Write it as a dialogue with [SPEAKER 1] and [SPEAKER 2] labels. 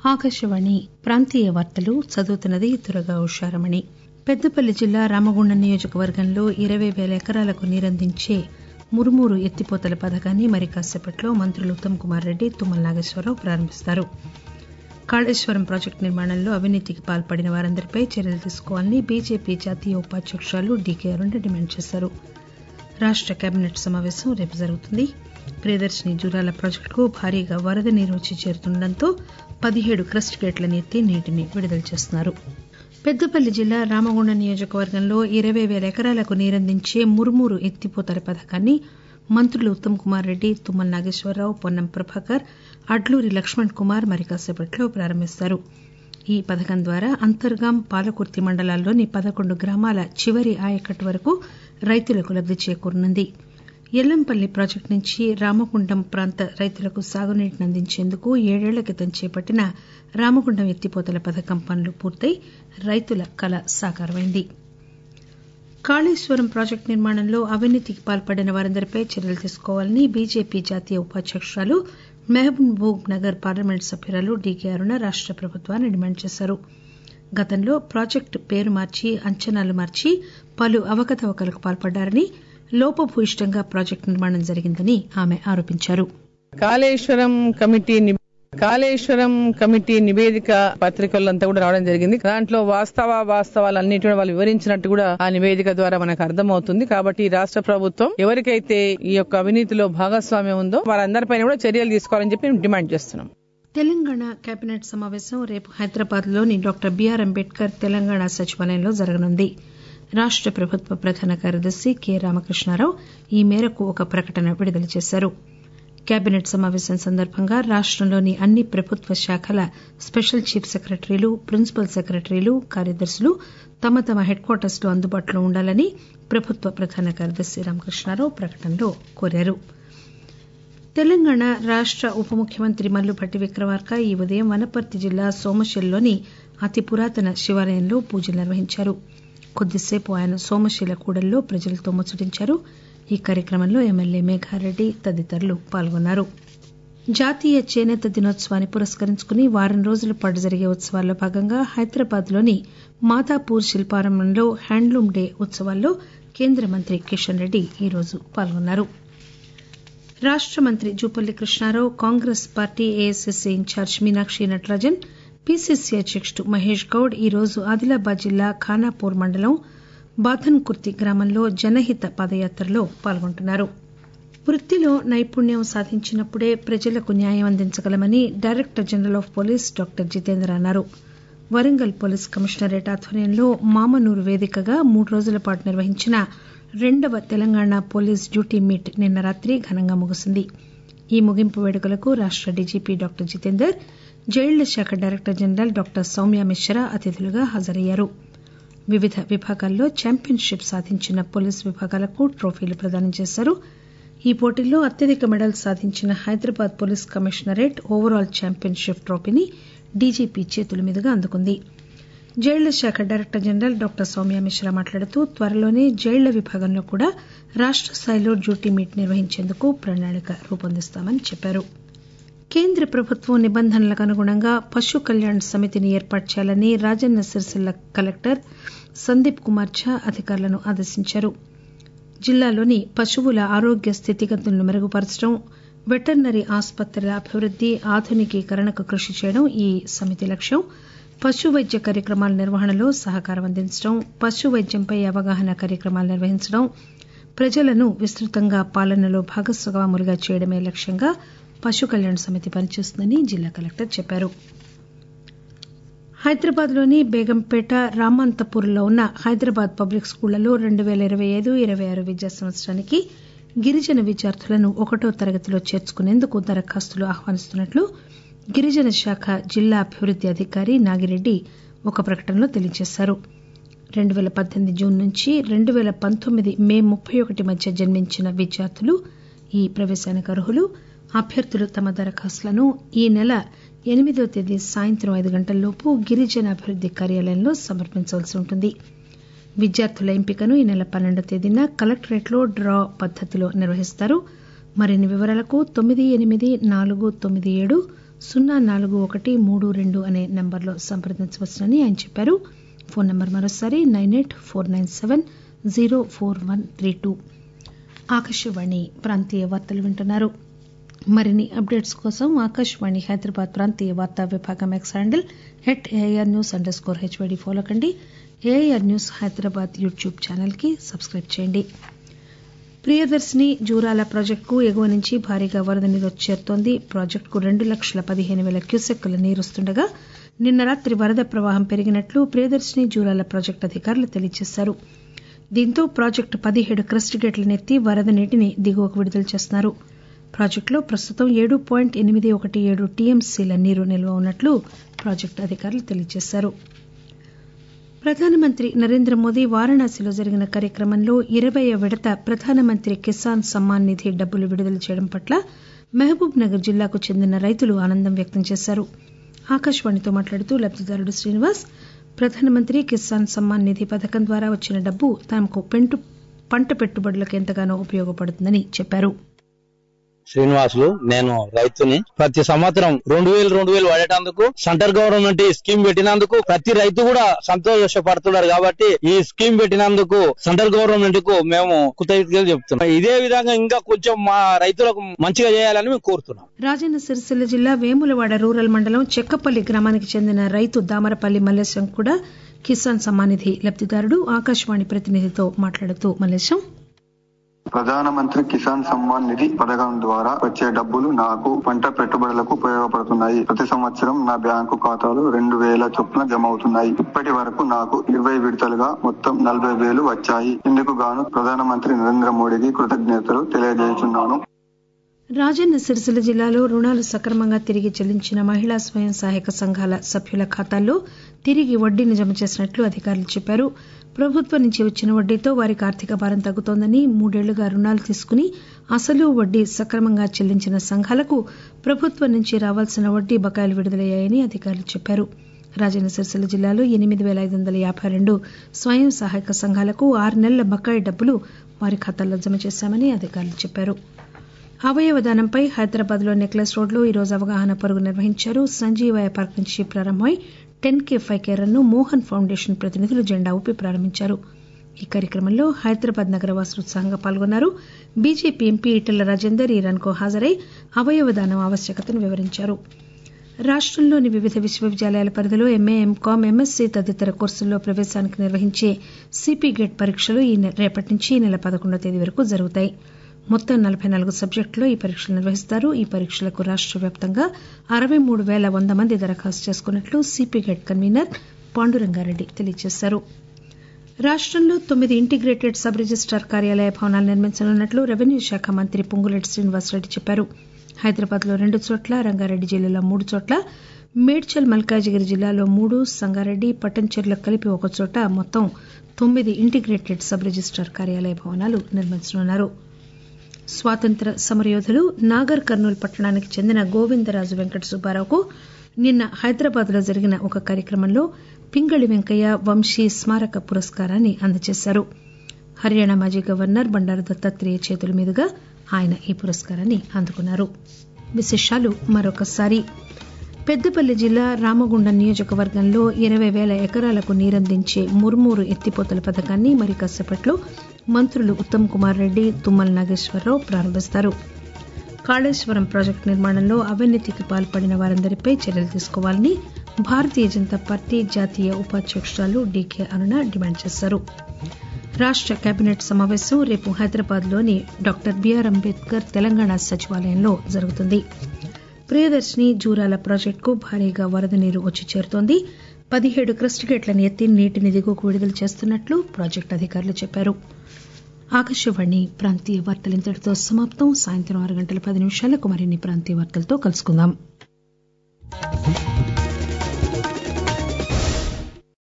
[SPEAKER 1] ఆకాశవాణి ప్రాంతీయ వార్తలు చదువుతున్నది దుర్గా ఉషారమణి పెద్దపల్లి జిల్లా రామగుండం నియోజకవర్గంలో ఇరవై పేల ఎకరాలకు నీరందించే మురుమూరు ఎత్తిపోతల పథకాన్ని మరి కాసేపట్లో మంత్రులు ఉత్తమ్ కుమార్ రెడ్డి తుమ్మల నాగేశ్వరరావు ప్రారంభిస్తారు కాళేశ్వరం ప్రాజెక్టు నిర్మాణంలో అవినీతికి పాల్పడిన వారందరిపై చర్యలు తీసుకోవాలని బీజేపీ జాతీయ ఉపాధ్యకురాలు డీకే అరుణ డిమాండ్ చేశారు రాష్ట కేబినెట్ సమావేశం రేపు జరుగుతుంది ప్రియదర్శిని జూరాల ప్రాజెక్టుకు భారీగా వరద నీరు వచ్చి చేరుతుండటంతో పదిహేడు క్రస్ట్ గేట్లను ఎత్తి నీటిని విడుదల చేస్తున్నారు పెద్దపల్లి జిల్లా రామగుండం నియోజకవర్గంలో ఇరవై పేల ఎకరాలకు నీరందించే మురుమూరు ఎత్తిపోతల పథకాన్ని మంత్రులు ఉత్తమ్ కుమార్ రెడ్డి తుమ్మల నాగేశ్వరరావు పొన్నం ప్రభాకర్ అడ్లూరి లక్ష్మణ్ కుమార్ మరి కాసేపట్లో ప్రారంభిస్తారు ఈ పథకం ద్వారా అంతర్గాం పాలకుర్తి మండలాల్లోని పదకొండు గ్రామాల చివరి ఆయకట్టు వరకు రైతులకు లబ్ది చేకూరనుంది ఎల్లంపల్లి ప్రాజెక్టు నుంచి రామగుండం ప్రాంత రైతులకు సాగునీటిని అందించేందుకు ఏడేళ్ల క్రితం చేపట్టిన రామగుండం ఎత్తిపోతల పథకం పనులు పూర్తయి రైతుల కల సాకారమైంది కాళేశ్వరం ప్రాజెక్టు నిర్మాణంలో అవినీతికి పాల్పడిన వారందరిపై చర్యలు తీసుకోవాలని బీజేపీ జాతీయ ఉపాధ్యకురాలు మహబూబ్ నగర్ పార్లమెంట్ సభ్యురాలు డీకే అరుణ రాష్ట ప్రభుత్వాన్ని డిమాండ్ చేశారు గతంలో ప్రాజెక్టు పేరు మార్చి అంచనాలు మార్చి పలు అవకతవకలకు పాల్పడ్డారని లోపభూయిష్టంగా ప్రాజెక్టు నిర్మాణం జరిగిందని ఆమె ఆరోపించారు
[SPEAKER 2] కాళేశ్వరం కమిటీ కాళేశ్వరం కమిటీ నివేదిక పత్రికలంతా కూడా రావడం జరిగింది దాంట్లో వాస్తవ వాస్తవాలన్నిటి కూడా వాళ్ళు వివరించినట్టు కూడా ఆ నివేదిక ద్వారా మనకు అర్థమవుతుంది కాబట్టి రాష్ట్ర ప్రభుత్వం ఎవరికైతే ఈ యొక్క అవినీతిలో భాగస్వామ్యం ఉందో వారందరిపైన కూడా చర్యలు తీసుకోవాలని చెప్పి డిమాండ్ చేస్తున్నాం
[SPEAKER 1] తెలంగాణ కేబినెట్ సమావేశం రేపు హైదరాబాద్ లోని డాక్టర్ బిఆర్ అంబేద్కర్ తెలంగాణ సచివాలయంలో జరగనుంది రాష్ట ప్రభుత్వ ప్రధాన కార్యదర్శి కె రామకృష్ణారావు ఈ మేరకు ఒక ప్రకటన విడుదల చేశారు కేబినెట్ సమావేశం సందర్భంగా రాష్టంలోని అన్ని ప్రభుత్వ శాఖల స్పెషల్ చీఫ్ సెక్రటరీలు ప్రిన్సిపల్ సెక్రటరీలు కార్యదర్శులు తమ తమ హెడ్ క్వార్టర్స్ లో అందుబాటులో ఉండాలని ప్రభుత్వ ప్రధాన కార్యదర్శి రామకృష్ణారావు ప్రకటనలో కోరారు తెలంగాణ రాష్ట ఉప ముఖ్యమంత్రి మల్లుభట్టి విక్రమార్క ఈ ఉదయం వనపర్తి జిల్లా సోమశిలలోని అతి పురాతన శివాలయంలో పూజలు నిర్వహించారు కొద్దిసేపు ఆయన సోమశిల కూడల్లో ప్రజలతో ముచ్చటించారు ఈ కార్యక్రమంలో ఎమ్మెల్యే మేఘారెడ్డి తదితరులు పాల్గొన్నారు జాతీయ చేనేత దినోత్సవాన్ని పురస్కరించుకుని వారం రోజుల పాటు జరిగే ఉత్సవాల్లో భాగంగా హైదరాబాద్ లోని మాదాపూర్ శిల్పారామంలో హ్యాండ్లూమ్ డే ఉత్సవాల్లో కేంద్ర మంత్రి కిషన్ రెడ్డి ఈరోజు పాల్గొన్నారు రాష్ట మంత్రి Jupally Krishnarao Congress party AICC in-charge Meenakshi Natarajan PCC అధ్యకుడు మహేష్ గౌడ్ ఈరోజు ఆదిలాబాద్ జిల్లా ఖానాపూర్ మండలం బాథన్కుర్తి గ్రామంలో జనహిత పాదయాత్రలో పాల్గొంటున్నారు వృత్తిలో నైపుణ్యం సాధించినప్పుడే ప్రజలకు న్యాయం అందించగలమని director general of police doctor Jitendra అన్నారు వరంగల్ పోలీస్ కమిషనరేట్ ఆధ్వర్యంలో మామనూరు వేదికగా మూడు రోజుల పాటు నిర్వహించిన రెండవ తెలంగాణ పోలీస్ డ్యూటీ మీట్ నిన్న రాత్రి ఘనంగా ముగిసింది ఈ ముగింపు వేడుకలకు రాష్ట డీజీపీ డాక్టర్ జితేందర్ జైళ్ల శాఖ director general doctor Soumya Mishra అతిథులుగా హాజరయ్యారు వివిధ విభాగాల్లో ఛాంపియన్షిప్ సాధించిన పోలీసు విభాగాలకు ట్రోఫీలు ప్రదానం చేశారు ఈ పోటీల్లో అత్యధిక మెడల్ సాధించిన Hyderabad police commissionerate overall championship ట్రోఫీని డీజీపీ చేతుల మీదుగా అందుకుంది జైళ్ల శాఖ director general doctor Soumya Mishra మాట్లాడుతూ త్వరలోనే జైళ్ల విభాగంలో కూడా రాష్ట స్థాయిలో డ్యూటీ మీట్ నిర్వహించేందుకు ప్రణాళిక రూపొందిస్తామని చెప్పారు కేంద్ర ప్రభుత్వం నిబంధనలకు అనుగుణంగా పశు కళ్యాణ్ సమితిని ఏర్పాటు చేయాలని రాజన్న సిరిసిల్ల కలెక్టర్ సందీప్ కుమార్ ఝా అధికారులను ఆదేశించారు జిల్లాలోని పశువుల ఆరోగ్య స్థితిగతులను మెరుగుపరచడం వెటర్నరీ ఆసుపత్రుల అభివృద్ది ఆధునికీకరణకు కృషి చేయడం ఈ సమితి లక్ష్యం పశు వైద్య కార్యక్రమాల నిర్వహణలో సహకారం అందించడం పశు వైద్యంపై అవగాహన కార్యక్రమాలు నిర్వహించడం ప్రజలను విస్తృతంగా పాలనలో భాగస్వాములుగా చేయడమే లక్ష్యంగా పశు కళ్యాణ్ సమితి పనిచేస్తుందని జిల్లా కలెక్టర్ చెప్పారు హైదరాబాద్ లోని బేగంపేట రామంతపూర్లో ఉన్న హైదరాబాద్ పబ్లిక్ స్కూళ్లలో రెండు పేల ఇరవై ఐదు ఇరవై ఆరు విద్యా సంవత్సరానికి గిరిజన విద్యార్థులను ఒకటో తరగతిలో చేర్చుకునేందుకు దరఖాస్తులు ఆహ్వానిస్తున్నట్లు గిరిజన శాఖ జిల్లా అభివృద్ది అధికారి నాగిరెడ్డి ఒక ప్రకటనలో తెలియజేశారు రెండు పేల పద్దెనిమిది జూన్ నుంచి రెండు పేల పంతొమ్మిది మే ముప్పై ఒకటి మధ్య జన్మించిన విద్యార్థులు ఈ ప్రవేశానికి అర్హులు అభ్యర్థులు తమ దరఖాస్తులను ఈ నెల ఎనిమిదో తేదీ సాయంత్రం ఐదు గంటలలోపు గిరిజన అభివృద్ది కార్యాలయంలో సమర్పించవలసి ఉంటుంది విద్యార్థుల ఎంపికను ఈ నెల పన్నెండో తేదీన కలెక్టరేట్లో డ్రా పద్దతిలో నిర్వహిస్తారు మరిన్ని వివరాలకు తొమ్మిది ఎనిమిది నాలుగు తొమ్మిది ఏడు సున్నా నాలుగు ఒకటి మూడు రెండు అనే నంబర్లో సంప్రదించవచ్చునని ఆయన చెప్పారు ఫోన్ నంబర్ మరోసారి nine eight four nine seven zero four one three two Akashvani ప్రాంతీయ వార్తలు వింటున్నారు మరిన్ని అప్డేట్స్ కోసం ఆకాశవాణి హైదరాబాద్ ప్రాంతీయ వార్తా విభాగం X handle at AIR news underscore HYD follow కండి AIR news Hyderabad YouTube channel కి సబ్స్క్రైబ్ చేయండి ప్రియదర్శిని జూరాల ప్రాజెక్టుకు ఎగువ నుంచి భారీగా వరద నీరు వచ్చి చేరుతోంది ప్రాజెక్టుకు రెండు లక్షల పదిహేను పేల క్యూసెక్కుల నీరు వస్తుండగా నిన్న రాత్రి వరద ప్రవాహం పెరిగినట్లు ప్రియదర్శిని జూరాల ప్రాజెక్టు అధికారులు తెలియజేశారు దీంతో ప్రాజెక్టు పదిహేడు క్రస్ట్ గేట్లను ఎత్తి వరద నీటిని దిగువకు విడుదల చేస్తున్నారు ప్రాజెక్టులో ప్రస్తుతం ఏడు పాయింట్ ఎనిమిది ఒకటి ఏడు టీఎంసీల నీరు నిల్వ ఉన్నట్లు ప్రాజెక్టు అధికారులు తెలియజేశారు ప్రధానమంత్రి నరేంద్ర మోదీ వారణాసిలో జరిగిన కార్యక్రమంలో ఇరవయ్య విడత ప్రధానమంత్రి కిసాన్ సమ్మాన్ నిధి డబ్బులు విడుదల చేయడం పట్ల మహబూబ్ నగర్ జిల్లాకు చెందిన రైతులు ఆనందం వ్యక్తం చేశారు ఆకాశవాణితో మాట్లాడుతూ లబ్దిదారుడు శ్రీనివాస్ ప్రధానమంత్రి కిసాన్ సమ్మాన్ నిధి పథకం ద్వారా వచ్చిన డబ్బు తమకు పంట పెట్టుబడులకు ఎంతగానో ఉపయోగపడుతుందని చెప్పారు
[SPEAKER 3] శ్రీనివాసులు నేను రైతుని ప్రతి సంవత్సరం రెండు వేలు రెండు వేలు పడేటందుకు సెంటర్ గవర్నమెంట్ ఈ స్కీమ్ పెట్టినందుకు ప్రతి రైతు కూడా సంతోషపడుతున్నారు కాబట్టి ఈ స్కీమ్ పెట్టినందుకు సెంట్రల్ గవర్నమెంట్ కు మేము కృతజ్ఞతలు చెప్తున్నాం ఇదే విధంగా ఇంకా కొంచెం మా రైతులకు మంచిగా చేయాలని మేము కోరుతున్నాం
[SPEAKER 1] రాజన్న సిరిసిల్ల జిల్లా వేములవాడ రూరల్ మండలం చెక్కపల్లి గ్రామానికి చెందిన రైతు దామరపల్లి మల్లేశం కూడా కిసాన్ సమ్మానిధి లబ్దిదారుడు ఆకాశవాణి ప్రతినిధితో మాట్లాడుతూ మల్లేశం
[SPEAKER 4] ప్రధానమంత్రి కిసాన్ సమ్మాన్ నిధి పథకం ద్వారా వచ్చే డబ్బులు నాకు పంట పెట్టుబడులకు ఉపయోగపడుతున్నాయి ప్రతి సంవత్సరం నా బ్యాంకు ఖాతాలో రెండు వేల చొప్పున జమ అవుతున్నాయి ఇప్పటి వరకు నాకు ఇరవై విడతలుగా మొత్తం నలభై వేలు వచ్చాయి ఇందుకు గాను ప్రధానమంత్రి నరేంద్ర మోడీకి కృతజ్ఞతలు తెలియజేస్తున్నాను
[SPEAKER 1] రాజన్న సిరిసిల్ల జిల్లాలో రుణాలు సక్రమంగా తిరిగి చెల్లించిన మహిళా స్వయం సహాయక సంఘాల సభ్యుల ఖాతాల్లో తిరిగి వడ్డీని జమ చేసినట్లు అధికారులు చెప్పారు ప్రభుత్వం నుంచి వచ్చిన వడ్డీతో వారికి ఆర్థిక భారం తగ్గుతోందని మూడేళ్లుగా రుణాలు తీసుకుని అసలు వడ్డీ సక్రమంగా చెల్లించిన సంఘాలకు ప్రభుత్వం నుంచి రావాల్సిన వడ్డీ బకాయిలు విడుదలయ్యాయని అధికారులు చెప్పారు రాజన్న సిరిసిల్ల జిల్లాలో ఎనిమిది పేల ఐదు వందల యాభై రెండు స్వయం సహాయక సంఘాలకు ఆరు నెలల బకాయి డబ్బులు వారి ఖాతాల్లో జమ చేశామని అధికారులు చెప్పారు అవయవ దానంపై హైదరాబాద్ లో నెక్లెస్ రోడ్ లో ఈరోజు అవగాహన పరుగు నిర్వహించారు సంజీవయ పార్క్ నుంచి ప్రారంభమై ten K five K run ను మోహన్ ఫౌండేషన్ ప్రతినిధులు జెండా ఊపి ప్రారంభించారు ఈ కార్యక్రమంలో హైదరాబాద్ నగరవాసులు ఉత్సాహంగా పాల్గొన్నారు బీజేపీ ఎంపీ ఈటెల రాజేందర్ ఈ రన్ కు హాజరై అవయవ దానం ఆవశ్యకతను వివరించారు రాష్టంలోని వివిధ విశ్వవిద్యాలయాల పరిధిలో ఎంఏ ఎంకామ్ ఎంఎస్సీ తదితర కోర్సుల్లో ప్రవేశానికి నిర్వహించే సిపి గేట్ పరీక్షలు ఈ రేపటి నుంచి ఈ నెల పదకొండవ తేదీ వరకు జరుగుతాయి మొత్తం నలబై నాలుగు సబ్జెక్టుల్లో ఈ పరీక్షలు నిర్వహిస్తారు ఈ పరీక్షలకు రాష్ట వ్యాప్తంగా అరవై మూడు పేల వంద మంది దరఖాస్తు చేసుకున్నట్లు సిపి గేట్ కన్వీనర్ పాండురంగారెడ్డి తెలియజేశారు రాష్టంలో తొమ్మిది ఇంటిగ్రేటెడ్ సబ్ రిజిస్టార్ కార్యాలయ భవనాలు నిర్మించనున్నట్లు రెవెన్యూ శాఖ మంత్రి పొంగులేటి శ్రీనివాసరెడ్డి చెప్పారు హైదరాబాద్ లో రెండు చోట్ల రంగారెడ్డి జిల్లాలో మూడు చోట్ల మేడ్చల్ మల్కాజిగిరి జిల్లాలో మూడు సంగారెడ్డి పట్టంచెర్ల కలిపి ఒక చోట మొత్తం తొమ్మిది ఇంటిగ్రేటెడ్ సబ్ రిజిస్టార్ కార్యాలయ భవనాలు నిర్మించనున్నారు స్వాతంత్ర సమరయోధులు నాగర్ కర్నూల్ పట్టణానికి చెందిన గోవిందరాజు వెంకట సుబ్బారావుకు నిన్న హైదరాబాద్ లో జరిగిన ఒక కార్యక్రమంలో పింగళి వెంకయ్య వంశీ స్మారక పురస్కారాన్ని అందజేశారు హర్యానా మాజీ గవర్నర్ బండారు దత్తాత్రేయ చేతుల మీదుగా ఆయన ఈ పురస్కారాన్ని అందుకున్నారు విశేషాలు మరొకసారి పెద్దపల్లి జిల్లా రామగుండం నియోజకవర్గంలో ఇరవై పేల ఎకరాలకు నీరందించే ముర్మూరు ఎత్తిపోతల పథకాన్ని మరి కాసేపట్లో మంత్రులు ఉత్తమ్ కుమార్ రెడ్డి తుమ్మల నాగేశ్వరరావు ప్రారంభిస్తారు కాళేశ్వరం ప్రాజెక్టు నిర్మాణంలో అవినీతికి పాల్పడిన వారందరిపై చర్యలు తీసుకోవాలని భారతీయ జనతా పార్టీ జాతీయ ఉపాధ్యకురాలు డీకే అరుణ డిమాండ్ చేశారు రాష్ట కేబినెట్ సమావేశం రేపు హైదరాబాద్ లోని డాక్టర్ బిఆర్ అంబేద్కర్ తెలంగాణ సచివాలయంలో జరుగుతుంది ప్రియదర్శిని జూరాల ప్రాజెక్టుకు భారీగా వరద నీరు వచ్చి చేరుతోంది పదిహేడు క్రస్ట్ గేట్లను ఎత్తి నీటిని దిగువకు విడుదల చేస్తున్నట్లు ప్రాజెక్టు అధికారులు చెప్పారు ఆకాశవాణి ప్రాంతీయ వార్తలు ఇంతటితో సమాప్తం సాయంత్రం ఆరు గంటల పది నిమిషాలకు మరిన్ని ప్రాంతీయ వార్తలతో కలుసుకుందాం